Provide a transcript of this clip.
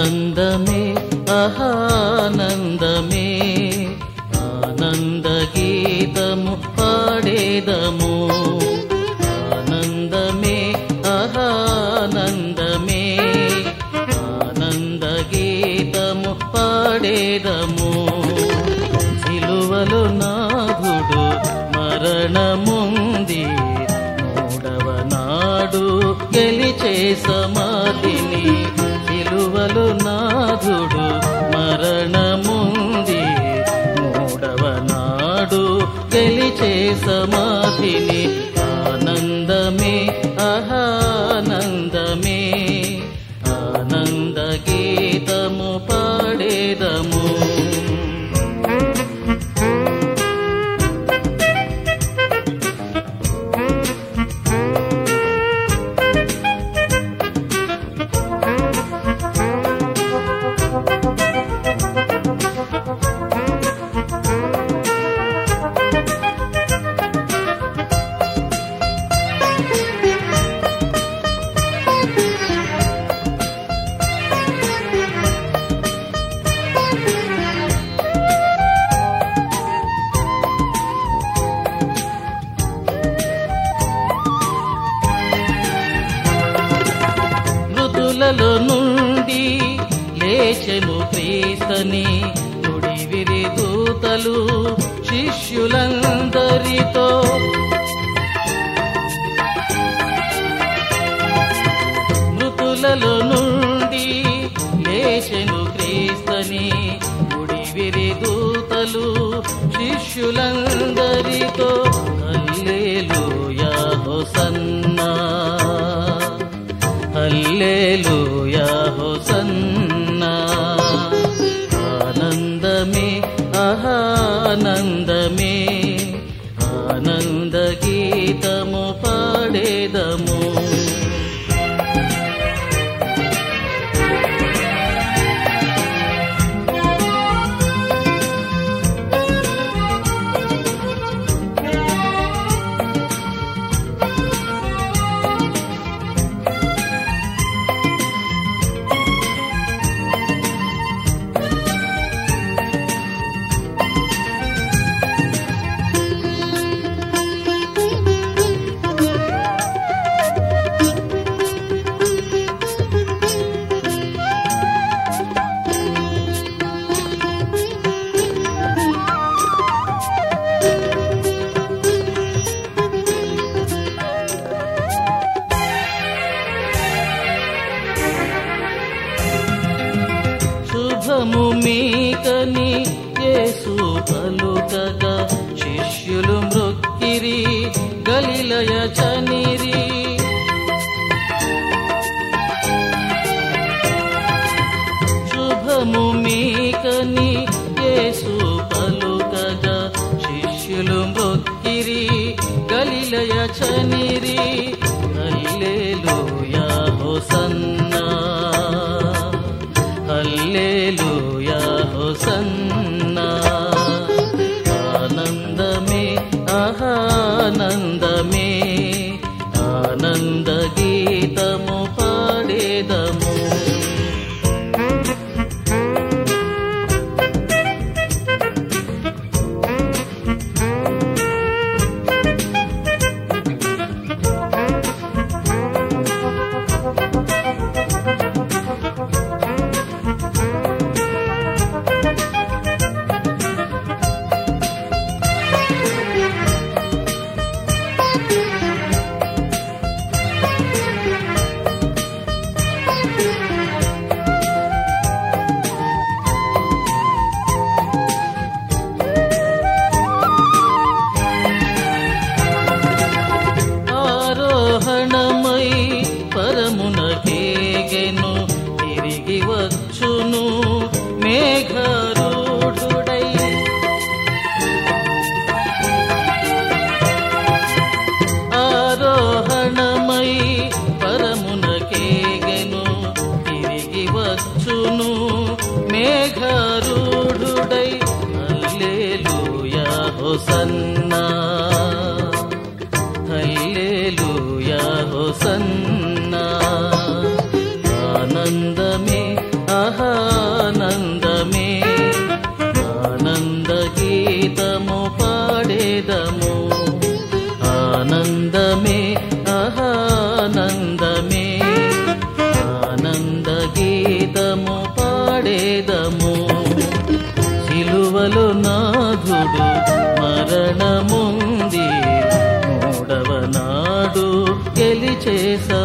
ఆనందమే ఆనందమే ఆనంద గీతము పాడేదము ఆనందమే ఆనందమే ఆనంద గీతము పాడేదము సిలువలు నాథుడు మరణముంది మూడవ నాడు గెలిచే సమాధిని సిలువలు నాథుడు మరణముంది మూడవ నాడు గెలిచే సమాధిని ఆనందమే ఆనందమే ఆనంద గీతము పాడేదము మృతులలో నుండి లేచెను క్రీస్తని నుడివిరి దూతలు శిష్యులందరితో మృతులలో నుండి లేచెను క్రీస్తని నుడివిరి దూతలు శిష్యులందరితో హల్లెలూయా హోసన్నా హల్లెలూయా హోసన్నా ఆనందమే ఆనందమే ఆనంద గీతము పాడేదము శుభము మీకని యేసు పలుకగా శిష్యులు మృక్కిరి గలిలయ చనిరి శుభము మీకని యేసు పలుకగా శిష్యులు మృక్కిరి గలిలయ చనిరి హల్లెలూయా హోసన్నా హల్లెలూయా హోసన్నా ఆనందమే ఆనందమే ఆనంద గీతము పాడేదము ఆరోహణమై పరమునకేగెను తిరిగి వచ్చును మేఘరూఢుడై ఆరోహణమై పరమునకేగెను తిరిగి వచ్చును మేఘరూఢుడై హల్లెలూయా హోసన్నా హల్లెలూయా హోసన్నా ఆనందమే ఆహా సా